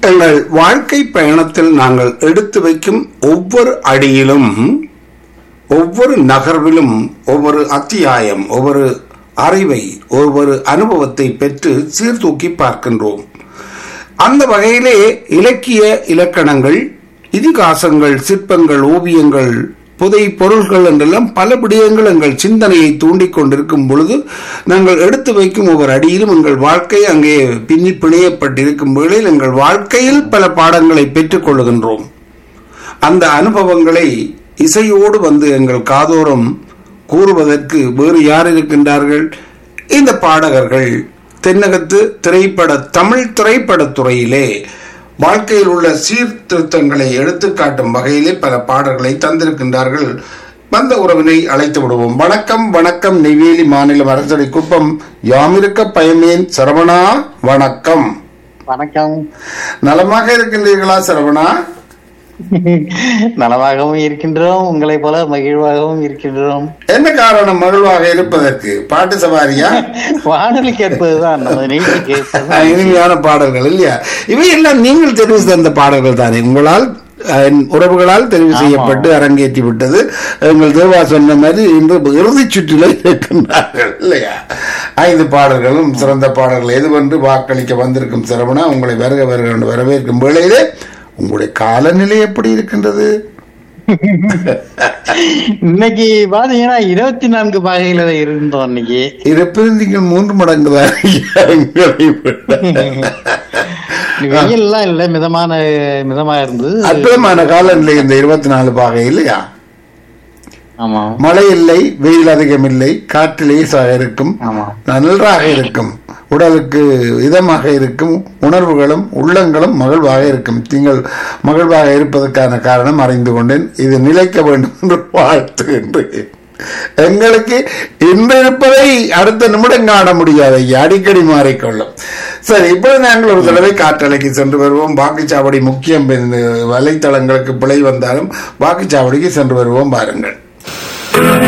எங்கள் வாழ்க்கை பயணத்தில் நாங்கள் எடுத்து வைக்கும் ஒவ்வொரு அடியிலும் ஒவ்வொரு நகர்விலும் ஒவ்வொரு அத்தியாயம் ஒவ்வொரு அறிவை ஒவ்வொரு அனுபவத்தை பெற்று சீர்தூக்கி பார்க்கின்றோம் அந்த வகையிலே இலக்கிய இலக்கணங்கள் இதிகாசங்கள் சிற்பங்கள் ஓவியங்கள் புதை பொருள்கள் என்றெல்லாம் பல விடயங்கள் எங்கள் சிந்தனையை தூண்டிக் கொண்டிருக்கும் பொழுது நாங்கள் எடுத்து வைக்கும் ஒவ்வொரு அடியிலும் எங்கள் வாழ்க்கை அங்கே பின்னி பிணையப்பட்டிருக்கும் வேளையில் எங்கள் வாழ்க்கையில் பல பாடங்களை பெற்றுக் கொள்ளுகின்றோம் அந்த அனுபவங்களை இசையோடு வந்து எங்கள் காதோரம் கூறுவதற்கு வேறு யார் இருக்கின்றார்கள் இந்த பாடகர்கள் தென்னகத்து திரைப்பட தமிழ் திரைப்படத் துறையிலே வாழ்க்கையில் உள்ள சீர்திருத்தங்களை எடுத்துக்காட்டும் வகையிலே பல பாடல்களை தந்திருக்கின்றார்கள் வந்த உறவினை அழைத்து விடுவோம் வணக்கம் வணக்கம் நெய்வேலி மாநிலம் அரசடி குப்பம் யாமிருக்க பயமேன் சரவணா வணக்கம் வணக்கம் நலமாக இருக்கின்றீர்களா சரவணா நலமாகவும் இருக்கின்றோம் உங்களை போல மகிழ்வாகவும் இருக்கின்றோம் என்ன காரணம் மகிழ்வாக இருப்பதற்கு பாட்டு சவாரியா வானொலி கேட்பதுதான் நமது நிகழ்ச்சி கேட்பது அஹ், இனிமையான பாடல்கள் இல்லையா இவை எல்லாம் நீங்கள் தெரிவு தந்த பாடல்கள் தானே உங்களால் அஹ், என் உறவுகளால் தெரிவு செய்யப்பட்டு அரங்கேற்றி விட்டது எங்கள் தேவா சொன்ன மாதிரி இன்று இறுதிச் சுற்றில இருக்கின்றார்கள் இல்லையா ஐந்து பாடல்களும் சிறந்த பாடல்கள் எதுவென்று வாக்களிக்க வந்திருக்கும் சிரவணா உங்களை வருக வருக என்று வரவேற்கும் வேளையிலே உங்களுடைய காலநிலை எப்படி இருக்கின்றது இன்னைக்கு பாத்தீங்கன்னா இருபத்தி நான்கு பாகையில இருந்தோம் இன்னைக்கு இருப்பினும் நீங்கள் மூன்று மடங்கு தான் எங்களை விட. வெயில் எல்லாம் இல்ல மிதமான மிதமா இருந்தது அற்புதமான காலநிலை இந்த இருபத்தி நாலு பாகை இல்லையா ஆமா மழை இல்லை வெயில் அதிகம் இல்லை காற்று லேசாக இருக்கும் ஆமா நன்றாக இருக்கும் உடலுக்கு இதமாக இருக்கும் உணர்வுகளும் உள்ளங்களும் மகிழ்வாக இருக்கும் நீங்கள் மகிழ்வாக இருப்பதற்கான காரணம் அறிந்து கொண்டேன் இது நிலைக்க வேண்டும் என்று வாழ்த்துகின்றேன் எங்களுக்கு இன்று இருப்பதை அடுத்த நிமிடம் காண முடியாது ஐயா. அடிக்கடி மாறிக்கொள்ளும் சரி இப்பொழுது நாங்கள் ஒரு தடவை காற்றலைக்கு சென்று வருவோம் வாக்குச்சாவடி முக்கியம் இந்த வலைத்தளங்களுக்கு பிழை வந்தாலும் வாக்குச்சாவடிக்கு சென்று வருவோம் பாருங்கள்